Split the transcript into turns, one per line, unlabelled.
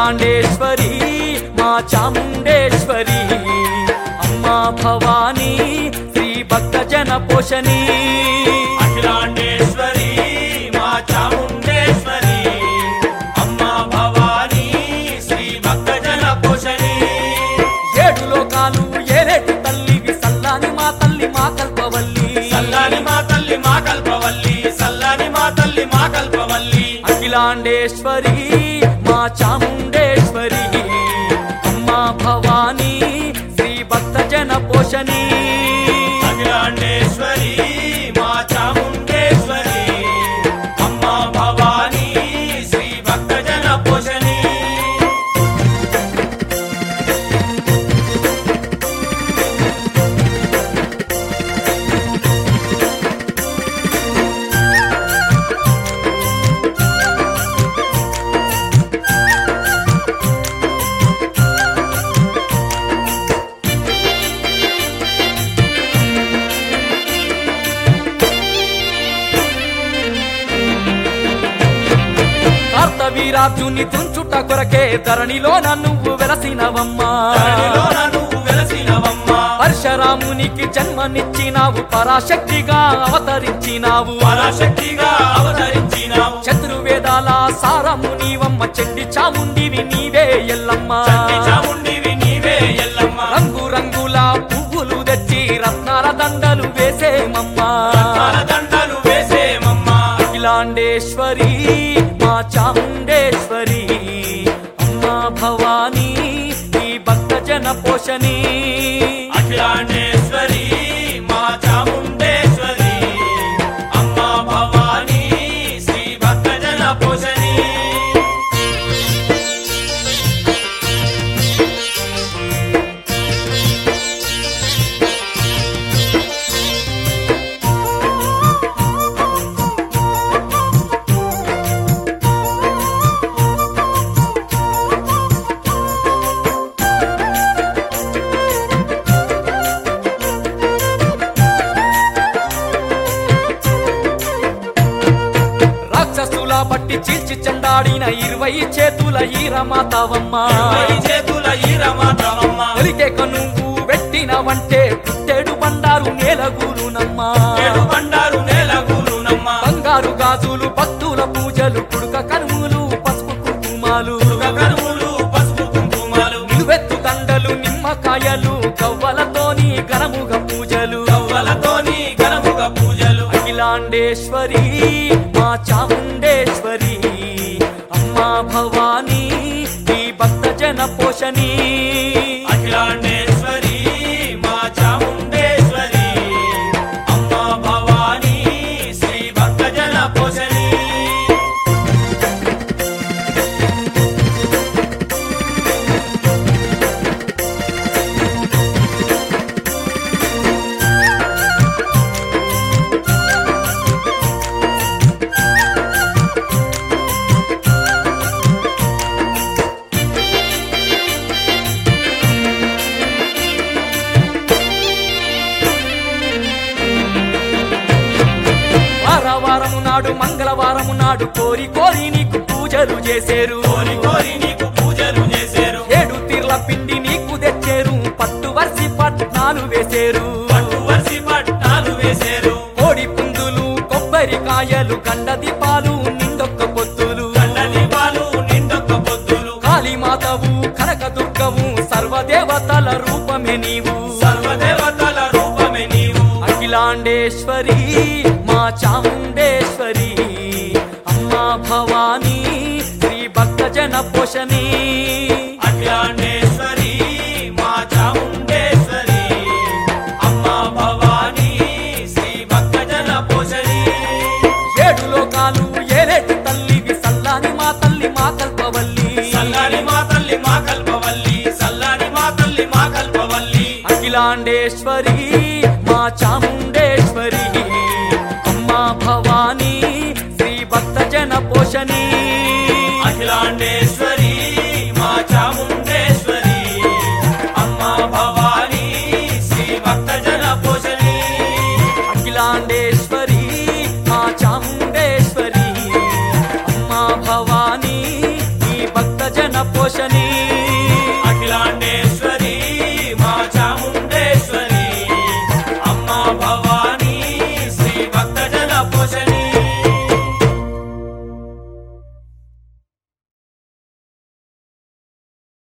అఖిలాండేశ్వరి మా చాముండేశ్వరి అమ్మా భవానీ శ్రీ భక్త జన పోషణి
అఖిలాండేశ్వరి మా చాముండేశ్వరి అమ్మా భవానీ శ్రీ భక్తజన పోషణి
ఏడు లోకాలు ఏరేటి తల్లివి సల్లాని మా తల్లి మా కల్పవల్లి
సల్లాని మా తల్లి మా కల్పవల్లి సల్లాని మా తల్లి మా కల్పవల్లి
అఖిలాండేశ్వరి మా చాముండేశ్వరి అమ్మా భవానీ శ్రీ భక్త జన పోషణి
అఖిలాండేశ్వరి మా చాముండేశ్వరి అమ్మా భవానీ శ్రీ భక్తజన పోషణి
కార్తవీరాజుని తుంచుట కొరకే ధరణిలోన నువ్వు వెలసినవమ్మా
ధరణిలోన నువ్వు వెలసినవమ్మా
పరశురామునికి జన్మనిచ్చినావు పరాశక్తిగా అవతరించినావు
పరాశక్తిగా అవతరించినావు
చతుర్వేదాల సారము నీవమ్మ చెండి చాముండివి నీవే ఎల్లమ్మ
చండి చాముండివి నీవే ఎల్లమ్మ
రంగు రంగుల పువ్వులు తెచ్చి రత్నాల దండలు వేసేమమ్మా
దండలు వేసేమమ్మా
అఖిలాండేశ్వరి మా చాముండేశ్వరి అమ్మా భవానీ ఈ భక్త జన పోషణి
అఖిలాండేశ్వరి మా చాముండేశ్వరి అమ్మా భవానీ శ్రీ భక్తజన పోషణి
రాక్షసుల బట్టి చీల్చి చెండాడిన ఇరవై చేతుల ఈరమాతావమ్మ
ఇరవై చేతుల ఈరమాతవమ్మ
ఒలికే కనువు పెట్టినవంటే పుట్టేడు బండారు నేలగూరునమ్మా
ఏడు బండారు నేలగూరునమ్మ
బంగారు గాజులు భక్తుల పూజలు పుడక కనుములు పసుపు కుంకుమాలు
కనుములు పసుపు కుంకుమలు
నిలువెత్తు దండలు నిమ్మకాయలు కవ్వలతోని ఘనముగ పూజలు
కవ్వలతోని ఘనముగ పూజలు
అఖిలాండేశ్వరి మా చాముండేశ్వరి అమ్మా భవానీ ఈ భక్త జన పోషణి
అఖిలాండేశ్వరి మా చాముండేశ్వరి అమ్మా భవానీ శ్రీ భక్తజన పోషణి
వారవారము నాడు మంగళవారము నాడు కోరి కోరి నీకు పూజలు చేసేరు
కోరి కోరి నీకు పూజలు చేసేరు
ఏడు తీర్ల పిండి నీకు తెచ్చేరు పట్టు వర్సి పట్నాలు వేసేరు
పట్టు వర్సి పట్టాలు వేసేరు
కోడి పుందులు కొబ్బరికాయలు కండ దీపాలు నిండొక్క పొత్తులు
కండ దీపాలు నిండొక్క పొద్దులు
కాళీమాతవు కనక దుర్గము సర్వదేవతల రూపమే నీవు
సర్వదేవతల రూపమే నీవు
అఖిలాండేశ్వరి మా చాముండేశ్వరి అమ్మా భవానీ శ్రీ భక్త జన పోషణి
అఖిలాండేశ్వరి మా చాముండేశ్వరి అమ్మా భవానీ శ్రీ భక్తజన పోషణి
ఏడు లోకాలు ఏరేటి తల్లివి సల్లాని మా తల్లి మా కల్పవల్లి
సల్లాని మా తల్లి మా కల్పవల్లి సల్లాని మా తల్లి మా కల్పవల్లి
అఖిలాండేశ్వరి మా చాముండేశ్వరి అమ్మా భవానీ శ్రీ భక్త జన పోషణి
అఖిలాండేశ్వరి